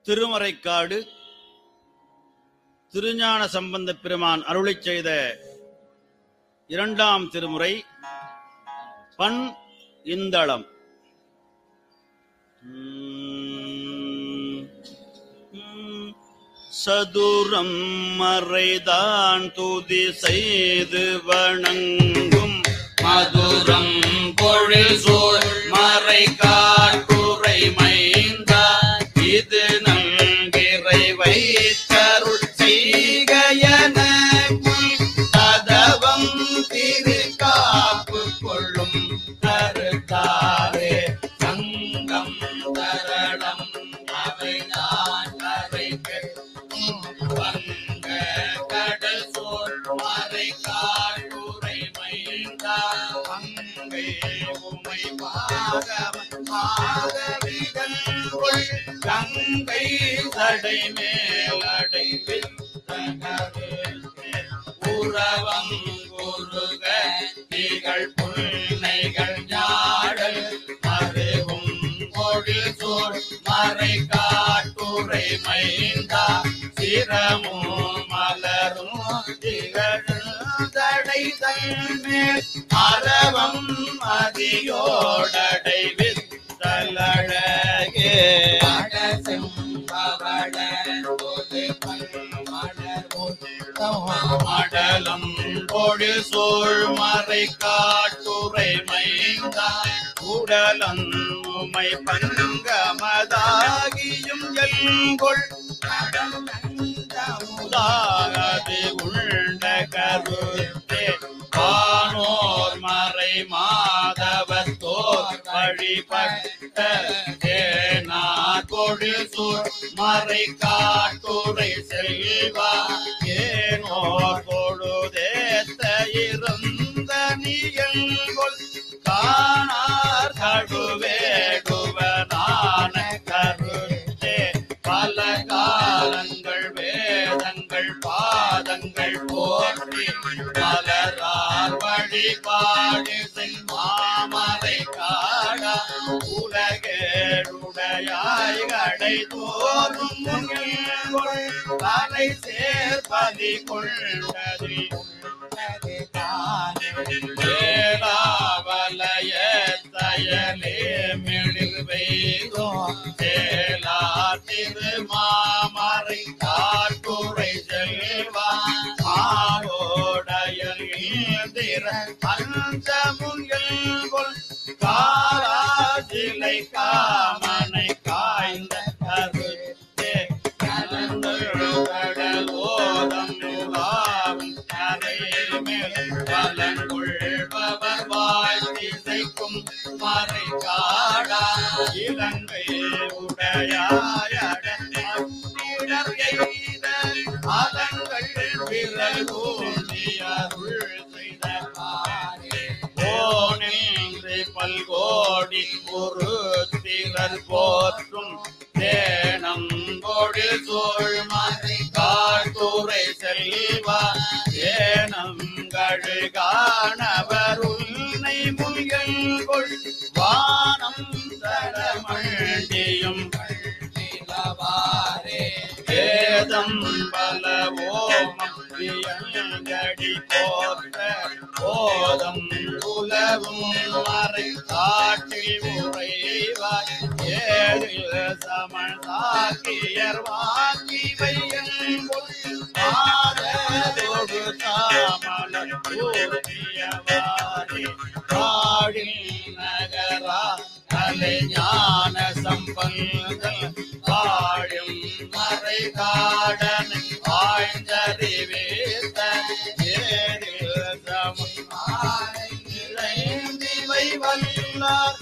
திருமறைக்காடு திருஞான சம்பந்த பெருமான் அருளிச் செய்த இரண்டாம் திருமுறை பண் இந்தளம் உம், உம், சதுரம் மறைதான் துதி செய்து வணங்கும் மதுரம் பொழில் சூழ் மறை காட்டுரை மைந்தா இது நங்கிறை வைத்தருள் செய்கையன கதவம் திரு காப்பு கொள்ளும் கருத்தாரே சங்கம் தரளம் அவை நான் வங்க கடல் சோர் மறை காட்டுரை மைந்தா அங்கை உமை பாகவன் பாகவிகள் கொள் கங்கை சடை மேலடை உறவம் குருக திகழ் புன்னைகள் ஞாழல் அறிவும் பொழில் சோர் மறை காட்டுரை மைந்தா சிரமும் மலரும் திகழ்ந்தடை தன்மேல் அறவம் அதியோடடை வித்தலழகே மடலம் பொழு சோழ் மறை காட்டுரை மைந்தா உடலம் உமை பங்கமதாகியும் எல்கொள் உதாகது உண்ட கருத்தே வானோர் மறை மாதவத்தோர் வழிபட்ட தேனா கொழில் சூழ் மறை காட்டுரை செல்வா ஏனோர் பொழுதேத்த இருந்த நியல்கொள் காணார் கடுவேடுவனான கருத்தே பல காலங்கள் வேதங்கள் பாதங்கள் போற்றி மலரார் வழிபாடு மாமலை காடா உலகேடுடையாய் கடை தோறும் தலை சேர்ப்பதி கொண்டது வேளாவலைய தயலே மிளிர் வெய்தோ சேலா திரு மாமரை காட்டுரை செல்வா ஆவோடையல் திற பஞ்சமுங்கள் கொள் காராசிலை காமனை காய்ந்த கருத்தே கடலோதம் உலாவும் கரையில் மேல் பலங்கொள்பவர் வாழ்த்திசைக்கும் மறை காடா இலங்கை உடையாயடர் எய்த அலங்கள் விரல் ஊன்றி அருள் செய்த காரே போனின்று பல்கோடி ஒரு திரள் போற்றும் தேனம் கொடு சோழ் மறை காட்டுரை செல்வா ஏனம் கழுகானவர் உன்னை முயல் கொள் வானம் தரமண்டியும் வேதம் பல ஓமம் வியங்கடி போற்ற போதம் உலவும் மறை காட்டில் உறைவாய் ஏழில் சமன் சாக்கியர் வாக்கி வையங்குள் ஆதோடு தாமலர் பூர்த்தியவாரி பாடில் நகரா கலை ஞான சம்பந்தல் வாழும் மறை காடன் ஆய்ந்தறிவேத்த ஏழில் சமன் இறைந்திவை வல்லார்